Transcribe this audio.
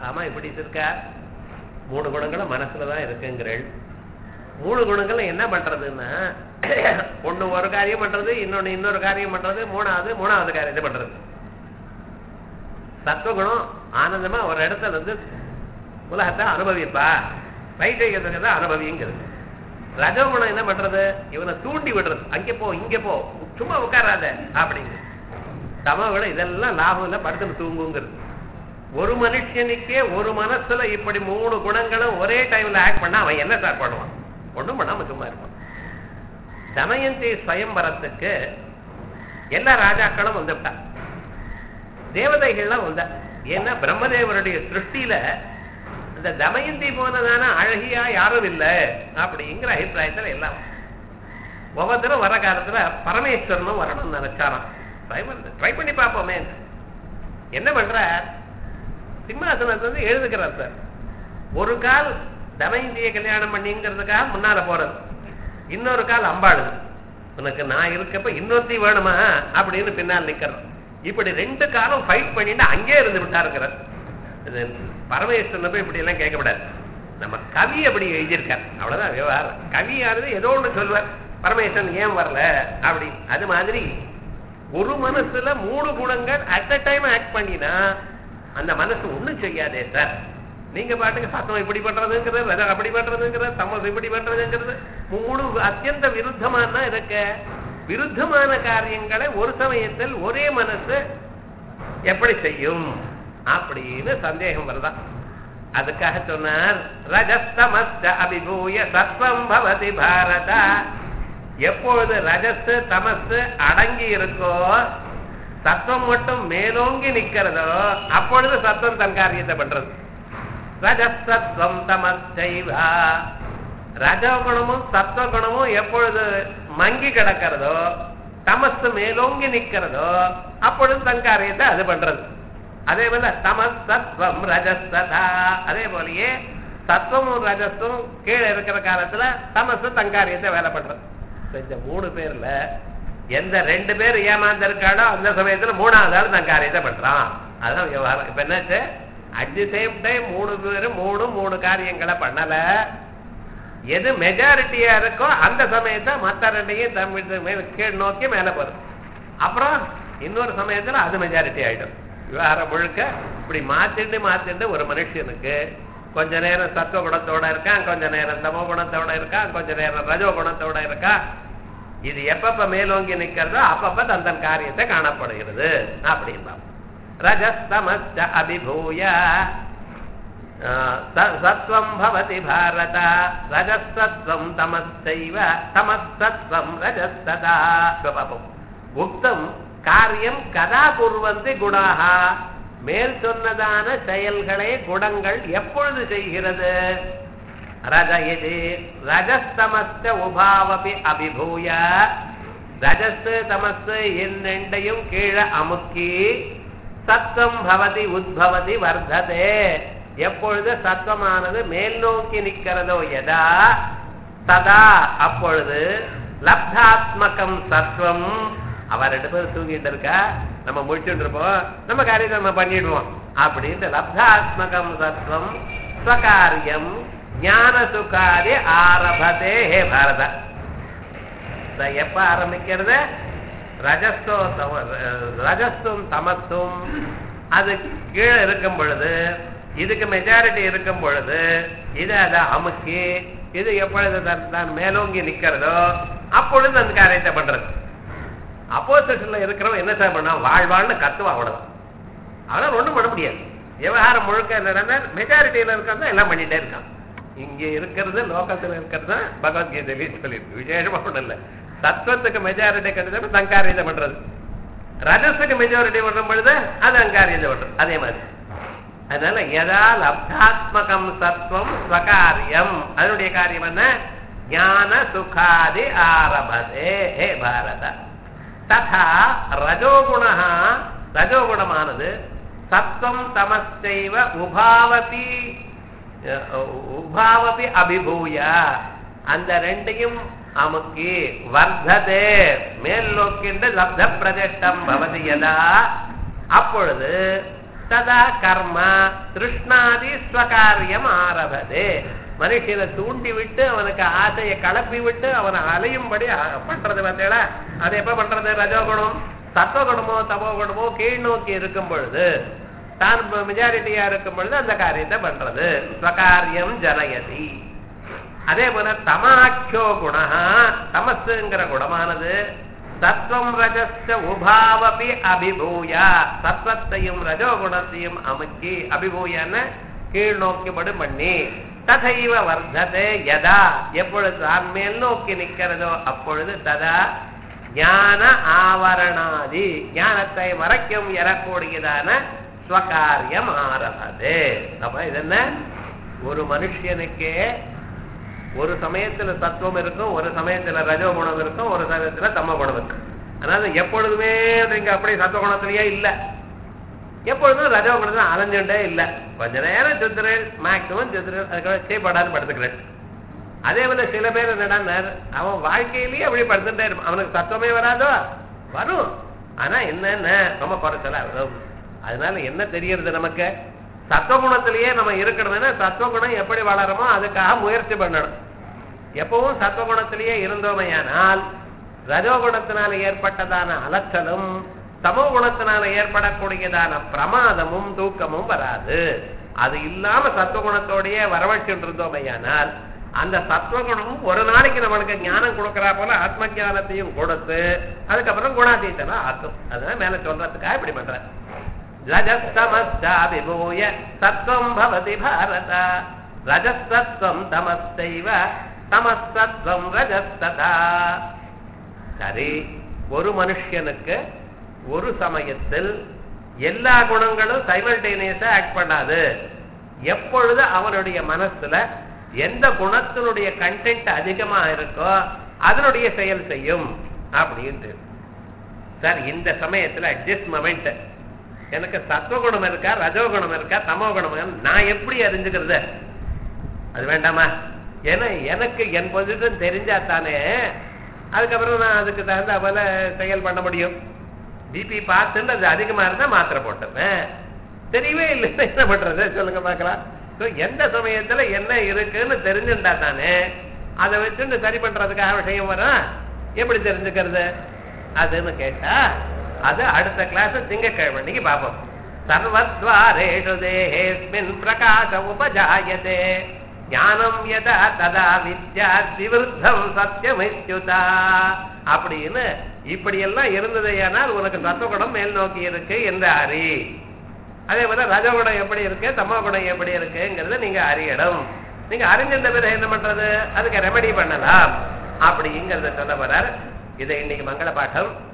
ஆமா இப்படி இருக்கா மூணு குணங்களும் மனசுலதான் இருக்குங்கிறள் மூணு குணங்களும் என்ன பண்றதுன்னா ஒண்ணு ஒரு காரியம் பண்றது இன்னொன்னு இன்னொரு காரியம் பண்றது மூணாவது மூணாவது காரியத்தை பண்றது சத்துவகுணம் ஆனந்தமா ஒரு இடத்துல வந்து உலகத்தை அனுபவிப்பா வைத்தியத்தை தான் அனுபவிங்கிறது ரஜகுணம் என்ன பண்றது இவனை தூண்டி விடுறது அங்கே போ இங்க போ சும்மா உட்காராத அப்படிங்க சமகுணம் இதெல்லாம் லாபம் இல்லை படுத்துன்னு தூங்குங்கிறது ஒரு மனுஷனுக்கே ஒரு மனசுல இப்படி மூணு குணங்களும் ஒரே டைம்ல ஆக்ட் பண்ணா அவன் என்ன சார் பண்ணுவான் ஒண்ணும் பண்ணாம சும்மா இருப்பான் தமயந்தி ஸ்வயம்பரத்துக்கு எல்லா ராஜாக்களும் வந்துவிட்டா தேவதைகள்லாம் வந்தா ஏன்னா பிரம்மதேவருடைய சிருஷ்டியில இந்த தமயந்தி போனதான அழகியா யாரும் இல்லை அப்படிங்கிற அபிப்பிராயத்துல எல்லாம் ஒவ்வொருத்தரும் வர காலத்துல பரமேஸ்வரனும் வரணும்னு நினைச்சாராம் ட்ரை பண்ண ட்ரை பண்ணி பார்ப்போமே என்ன பண்றார் சிம்மாசனத்தை வந்து எழுதுகிறார் சார் ஒரு கால் தமயந்தியை கல்யாணம் பண்ணிங்கிறதுக்காக முன்னால போறது இன்னொரு கால் அம்பாடு உனக்கு நான் இருக்கப்ப இன்னொருத்தி வேணுமா அப்படின்னு பின்னால் நிக்கிறோம் இப்படி ரெண்டு காலம் ஃபைட் பண்ணிட்டு அங்கே இருந்து விட்டாருங்கிறார் இது பரமேஸ்வரனை போய் இப்படி எல்லாம் கேட்கக்கூடாது நம்ம கவி அப்படி எழுதியிருக்கார் அவ்வளவுதான் விவகாரம் கவியானது ஏதோ ஒண்ணு சொல்வார் பரமேஸ்வரன் ஏன் வரல அப்படி அது மாதிரி ஒரு மனசுல மூணு குணங்கள் அட் அ டைம் ஆக்ட் பண்ணினா அந்த மனசு ஒண்ணும் செய்யாதே சார் நீங்க பாட்டுக்கு சத்தம் இப்படி பண்றதுங்கிறது ரஜம் அப்படி பண்றதுங்கிறது தமஸ் இப்படி பண்றதுங்கிறது மூணு அத்தியந்த விருத்தமான இருக்க விருத்தமான காரியங்களை ஒரு சமயத்தில் ஒரே மனசு எப்படி செய்யும் அப்படின்னு சந்தேகம் வருதா அதுக்காக சொன்னார் ரஜஸ்தமஸ்த அபிபூய சத்வம் பவதி பாரத எப்பொழுது ரஜஸ் தமஸ் அடங்கி இருக்கோ சத்தம் மட்டும் மேலோங்கி நிக்கிறதோ அப்பொழுது சத்தம் தன் காரியத்தை பண்றது ரஜசத்வம் தமஸ்தைவா ரஜகுணமும் சத்வகுணமும் எப்பொழுது மங்கி கிடக்கிறதோ தமஸ் மேலோங்கி நிக்கிறதோ அப்பொழுது தன் காரியத்தை அது பண்றது அதே போல தமஸ் சத்வம் ரஜசதா அதே போலயே சத்வமும் ரஜஸும் கீழே இருக்கிற காலத்துல தமசு தன் காரியத்தை வேலை பண்றது இந்த மூணு பேர்ல எந்த ரெண்டு பேர் ஏமாந்து இருக்காடோ அந்த சமயத்துல மூணாவது ஆள் தன் காரியத்தை பண்றான் அதான் விவகாரம் இப்ப என்னாச்சு அட் தி சேம் டைம் மூணு பேர் மூணு மூணு காரியங்களை பண்ணல எது மெஜாரிட்டியா இருக்கோ அந்த சமயத்தை மத்த ரெண்டையும் தமிழ் மேல கீழ் நோக்கி மேல போறது அப்புறம் இன்னொரு சமயத்துல அது மெஜாரிட்டி ஆயிடும் விவகாரம் முழுக்க இப்படி மாத்திட்டு மாத்திட்டு ஒரு மனுஷனுக்கு கொஞ்ச நேரம் சத்துவ குணத்தோட இருக்கான் கொஞ்ச நேரம் தமோ குணத்தோட இருக்கான் கொஞ்ச நேரம் ரஜோ குணத்தோட இருக்கான் இது எப்பப்ப மேலோங்கி நிக்கிறதோ அப்பப்ப தந்தன் காரியத்தை காணப்படுகிறது அப்படின்னு ரஜஸ்தமஸ்த அபிபூய சத்வம் பவதி பாரத ரஜசத்வம் தமஸ்தைவ தமசத்வம் ரஜஸ்ததா பாப்போம் உக்தம் காரியம் கதா குர்வந்தி குணாக மேல் சொன்னதான செயல்களை குணங்கள் எப்பொழுது செய்கிறது ரஜ இது ரஜஸ்தமஸ்த உபாவபி அபிபூய ரஜஸ் தமஸ் என்னெண்டையும் கீழே அமுக்கி சத்தம் பவதி உத்பவதி வர்த்ததே எப்பொழுது சத்தமானது மேல் நோக்கி நிற்கிறதோ எதா சதா அப்பொழுது லப்தாத்மகம் சத்வம் அவர் ரெண்டு பேரும் தூங்கிட்டு இருக்கா நம்ம முடிச்சுட்டு இருப்போம் நம்ம காரியத்தை நம்ம பண்ணிடுவோம் அப்படின்ட்டு லப்தாத்மகம் சத்வம் ஸ்வகாரியம் ஞான சுகாரி ஆரபதே ஹே பாரத எப்ப ஆரம்பிக்கிறது ரஜஸ்தோ ரஜஸ்தும் தமசும் அது கீழே இருக்கும் பொழுது இதுக்கு மெஜாரிட்டி இருக்கும் பொழுது இது அதை அமுக்கி இது எப்பொழுது தான் மேலோங்கி நிக்கிறதோ அப்பொழுது அந்த காரியத்தை பண்றது அப்போசிஷன்ல இருக்கிறவன் என்ன சார் பண்ணா வாழ்வாள்னு கத்துவா அவ்வளவுதான் அவனால ஒண்ணும் பண்ண முடியாது விவகாரம் முழுக்க என்னன்னா மெஜாரிட்டியில இருக்கிறது எல்லாம் பண்ணிட்டே இருக்கான் இங்க இருக்கிறது லோகத்துல இருக்கிறது பகவத்கீதையிலேயே சொல்லியிருக்கு விசேஷமா ஒண்ணும் இல்லை தத்துவத்துக்கு மெஜாரிட்டி கிடைச்சப்ப தங்காரியத்தை பண்றது ரஜஸுக்கு மெஜாரிட்டி பண்ணும் பொழுது அது அங்காரியத்தை பண்றது அதே மாதிரி அதனால எதா லப்தாத்மகம் சத்வம் ஸ்வகாரியம் அதனுடைய காரியம் என்ன ஞான சுகாதி ஆரபதே ஹே பாரத ததா ரஜோகுண ரஜோகுணமானது சத்வம் தமஸ்தைவ உபாவதி உபாவபி அபிபூய அந்த ரெண்டையும் அமுக்கி வர்த்ததே மேல் நோக்கின்ற லப்த பிரதிஷ்டம் பவதி யதா அப்பொழுது ததா கர்ம திருஷ்ணாதி ஸ்வகாரியம் ஆரபதே மனுஷனை தூண்டி விட்டு அவனுக்கு ஆசையை கலப்பி விட்டு அவனை அலையும்படி அ- பண்றது பார்த்தீங்களா அது எப்ப பண்றது ரஜோகுணம் சத்வகுணமோ தமோகுணமோ கீழ் நோக்கி இருக்கும் பொழுது தான் மெஜாரிட்டியா இருக்கும் பொழுது அந்த காரியத்தை பண்றது ஸ்வகாரியம் ஜனயதி அதே போல தமாக்கியோ குண தமசுங்கிற குணமானது சத்வம் ரஜஸ்ட உபாவபி அபிபூயா சத்வத்தையும் ரஜோகுணத்தையும் அமுக்கி அபிபூயன்னு கீழ் நோக்கிப்படும் பண்ணி ததைவ வர்த்ததே யதா எப்பொழுது தான் மேல் நோக்கி நிற்கிறதோ அப்பொழுது ததா ஞான ஆவரணாதி ஞானத்தை மறைக்கும் எறக்கூடியதான ஸ்வகாரியம் ஆரம்பது அப்ப இது என்ன ஒரு மனுஷனுக்கே ஒரு சமயத்துல சத்துவம் இருக்கும் ஒரு சமயத்துல ரஜோகுணம் இருக்கும் ஒரு சமயத்துல தம குணம் இருக்கும் அதனால எப்பொழுதுமே நீங்க அப்படி சத்துவகுணத்திலேயே இல்ல எப்பொழுதும் ரஜோகுணத்துல அலைஞ்சுட்டே இல்ல கொஞ்ச நேரம் சுத்துறேன் மேக்சிமம் சுத்துறேன் அதுக்காக செய்யப்படாது படுத்துக்கிறேன் அதே போல சில பேர் என்னடா அவன் வாழ்க்கையிலேயே அப்படி படுத்துட்டே இருப்பான் அவனுக்கு சத்துவமே வராதோ வரும் ஆனா என்னென்ன ரொம்ப குறைச்சலா வரும் அதனால என்ன தெரியறது நமக்கு சத்துவகுணத்திலேயே நம்ம இருக்கணும்னா சத்துவகுணம் எப்படி வளருமோ அதுக்காக முயற்சி பண்ணணும் எப்பவும் சத்துவகுணத்திலேயே இருந்தோமையானால் ரஜோகுணத்தினால ஏற்பட்டதான அலச்சலும் தமோ குணத்தினால ஏற்படக்கூடியதான பிரமாதமும் தூக்கமும் வராது அது இல்லாம சத்துவகுணத்தோடயே வரவழைச்சுட்டு இருந்தோமையானால் அந்த சத்துவகுணமும் ஒரு நாளைக்கு நம்மளுக்கு ஞானம் கொடுக்கறா போல ஆத்ம ஞானத்தையும் கொடுத்து அதுக்கப்புறம் குணாதீத்தனா ஆக்கும் அதனால மேல சொல்றதுக்காக இப்படி பண்றேன் ரஜஸ்தமஸ்தாபிபூய சத்வம் பவதி பாரத ரஜசத்வம் தமஸ்தைவ தமசத்வம் ரஜஸ்ததா சரி ஒரு மனுஷனுக்கு ஒரு சமயத்தில் எல்லா குணங்களும் சைமல்டேனியஸா ஆக்ட் பண்ணாது எப்பொழுது அவனுடைய மனசுல எந்த குணத்தினுடைய கண்டென்ட் அதிகமா இருக்கோ அதனுடைய செயல் செய்யும் அப்படின்ட்டு சார் இந்த சமயத்துல அட்ஜஸ்ட் மொமெண்ட் எனக்கு சத்துவகுணம் இருக்கா ரஜோகுணம் இருக்கா தமோகுணம் இருக்கா? நான் எப்படி அறிஞ்சுக்கிறது அது வேண்டாமா ஏன்னா எனக்கு என் பொசிஷன் தெரிஞ்சா தானே அதுக்கப்புறம் நான் அதுக்கு தகுந்த போல செயல் பண்ண முடியும் பிபி பார்த்துட்டு அது அதிகமா இருந்தா மாத்திரை போட்டுருவேன் தெரியவே இல்லை என்ன பண்றது சொல்லுங்க பார்க்கலாம் So, எந்த சமயத்துல என்ன இருக்குன்னு தெரிஞ்சுட்டா தானே அதை வச்சுட்டு சரி பண்றதுக்காக விஷயம் வரும் எப்படி தெரிஞ்சுக்கிறது அதுன்னு கேட்டா அது அடுத்த கிளாஸ் திங்கக்கிழமை அன்னைக்கு பார்ப்போம் சர்வத்வாரேஷு தேஹேஸ்மின் பிரகாச உபஜாயதே ஞானம் யதா ததா வித்யா விவருத்தம் சத்தியமித்யுதா அப்படின்னு இப்படி எல்லாம் இருந்ததையானால் உனக்கு தத்துவகுணம் மேல் நோக்கி இருக்கு என்று அறி அதே போல ரஜகுணம் எப்படி இருக்கு தமோ குணம் எப்படி இருக்குங்கிறத நீங்க அறியணும் நீங்க அறிஞ்சிருந்த பிறகு என்ன பண்றது அதுக்கு ரெமெடி பண்ணலாம் அப்படிங்கிறத சொல்ல போறார் இதை இன்னைக்கு மங்கள பாட்டம்